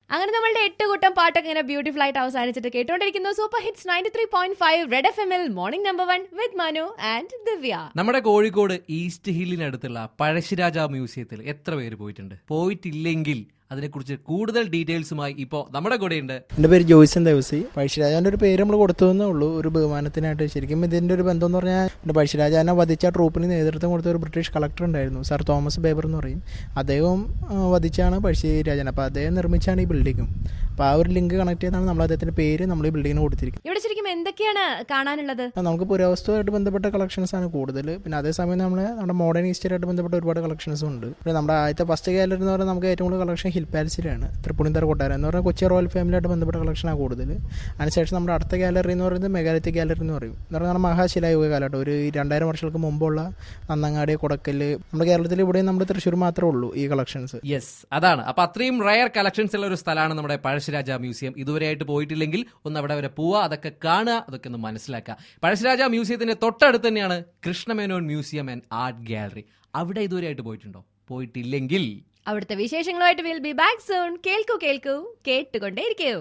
അങ്ങനെ നമ്മളുടെ എട്ട് കൂട്ടം പാട്ടൊക്കെ ഇങ്ങനെ ബ്യൂട്ടിഫുൾ ആയിട്ട് അവസാനിച്ചിട്ട് കേട്ടോണ്ടിരിക്കുന്നു super hits ninety three point five red F എമ്മിൽ morning number one with Manu and Divya നമ്മുടെ കോഴിക്കോട് ഈസ്റ്റ് ഹില്ലിനടുത്തുള്ള പഴശ്ശിരാജ മ്യൂസിയത്തിൽ എത്ര പേര് പോയിട്ടുണ്ട് പോയിട്ടില്ലെങ്കിൽ അതിനെക്കുറിച്ച് കൂടുതൽ ഡീറ്റെയിൽസുമായി ഇപ്പോ നമ്മുടെ കൂടെയുണ്ട് എൻ്റെ പേര് ജോയ്സൻ ദേവസി പഴശ്ശിരാജാൻ്റെ ഒരു പേര് നമ്മൾ കൊടുത്തതെന്നേ ഉള്ളൂ ഒരു ബഹുമാനത്തിനായിട്ട് ശരിക്കും ഇതിൻ്റെ ഒരു ബന്ധം എന്ന് പറഞ്ഞാൽ പിന്നെ പഴശ്ശിരാജാനെ വധിച്ച ആ ട്രൂപ്പിന് നേതൃത്വം കൊടുത്ത ഒരു ബ്രിട്ടീഷ് കളക്ടർ ഉണ്ടായിരുന്നു സർ തോമസ് ബേബർ എന്ന് പറയും അദ്ദേഹം ആ, വധിച്ചാണ് പഴശ്ശിരാജൻ അപ്പോൾ അദ്ദേഹം നിർമ്മിച്ചാണ് ഈ ബിൽഡിങ്ങും അപ്പോൾ ആ ഒരു ലിങ്ക് കണക്ട് ചെയ്താണ് നമ്മൾ അദ്ദേഹത്തിൻ്റെ പേര് നമ്മൾ ഈ ബിൽഡിങ്ങിന് കൊടുത്തിരിക്കുന്നത് ഇവിടെ ശരിക്കും എന്തൊക്കെയാണ് കാണാനുള്ളത് ആ, നമുക്ക് പുരാവസ്തുവായിട്ട് ബന്ധപ്പെട്ട കളക്ഷൻസ് ആണ് കൂടുതൽ പിന്നെ അതേസമയം നമ്മൾ നമ്മുടെ മോഡേൺ ഹിസ്റ്ററിയായിട്ട് ബന്ധപ്പെട്ട ഒരുപാട് കളക്ഷൻസും ഉണ്ട് പിന്നെ നമ്മുടെ ആദ്യത്തെ ഫസ്റ്റ് ഗാലറി എന്ന് പറഞ്ഞാൽ നമുക്ക് ഏറ്റവും കൂടുതൽ കളക്ഷൻ ഹിൽ പാലസിലാണ് തൃപ്പൂണിത്തറ കൊട്ടാരം എന്ന് പറഞ്ഞാൽ കൊച്ചി റോയൽ ഫാമിലിയായിട്ട് ബന്ധപ്പെട്ട കളക്ഷനാണ് കൂടുതൽ അതിനുശേഷം നമ്മുടെ അടുത്ത ഗാലറി എന്ന് പറയുന്നത് മെഗാലിത്തിക് ഗാലറി എന്ന് പറയും എന്ന് പറഞ്ഞാൽ മഹാശിലായുഗ കാലഘട്ടം ഒരു രണ്ടായിരം വർഷങ്ങൾക്ക് മുമ്പുള്ള നന്നങ്ങാടി കൊടക്കൽ നമ്മുടെ കേരളത്തിൽ ഇവിടെ നമ്മുടെ തൃശ്ശൂർ മാത്രമേ ഉള്ളൂ ഈ കളക്ഷൻസ് യെസ് അതാണ് അപ്പൊ അത്രയും റയർ കളക്ഷൻസ് ഉള്ള ഒരു സ്ഥലമാണ് നമ്മുടെ പഴശ്ശിരാജ മ്യൂസിയം ഇതുവരെയായിട്ട് പോയിട്ടില്ലെങ്കിൽ ഒന്ന് അവിടെ വരെ പോവുക അതൊക്കെ കാണുക അതൊക്കെ ഒന്ന് മനസ്സിലാക്കുക പഴശ്ശിരാജ മ്യൂസിയത്തിന്റെ തൊട്ടടുത്ത് തന്നെയാണ് Krishna Menon museum and art gallery അവിടെ ഇതുവരെയായിട്ട് പോയിട്ടുണ്ടോ പോയിട്ടില്ലെങ്കിൽ അവിടുത്തെ വിശേഷങ്ങളുമായിട്ട് വിൽ ബി ബാക്ക് സൂൺ കേൾക്കൂ കേൾക്കൂ കേട്ടുകൊണ്ടേയിരിക്കൂ